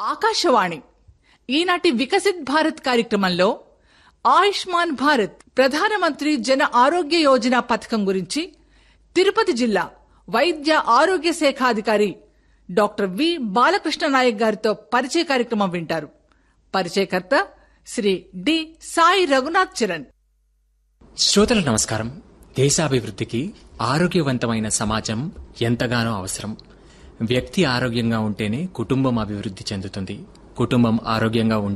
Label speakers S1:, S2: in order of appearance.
S1: ఆకాశవాణి ఈనాటి వికసిత్ భారత్ కార్యక్రమంలో ఆయుష్మాన్ భారత్ ప్రధానమంత్రి జన ఆరోగ్య యోజన పథకం గురించి తిరుపతి జిల్లా వైద్య ఆరోగ్య శాఖ అధికారి డాక్టర్ వి బాలకృష్ణ నాయక్ గారితో పరిచయ కార్యక్రమం వింటారు పరిచయకర్త శ్రీ డి సాయి రఘునాథ్ చరణ్
S2: శ్రోతలకు నమస్కారం దేశాభివృద్ధికి ఆరోగ్యవంతమైన సమాజం ఎంతగానో అవసరం వ్యక్తి ఆరోగ్యంగా ఉంటేనే కుటుంబం అభివృద్ధి చెందుతుంది కుటుంబం ఆరోగ్యంగా ఉంటే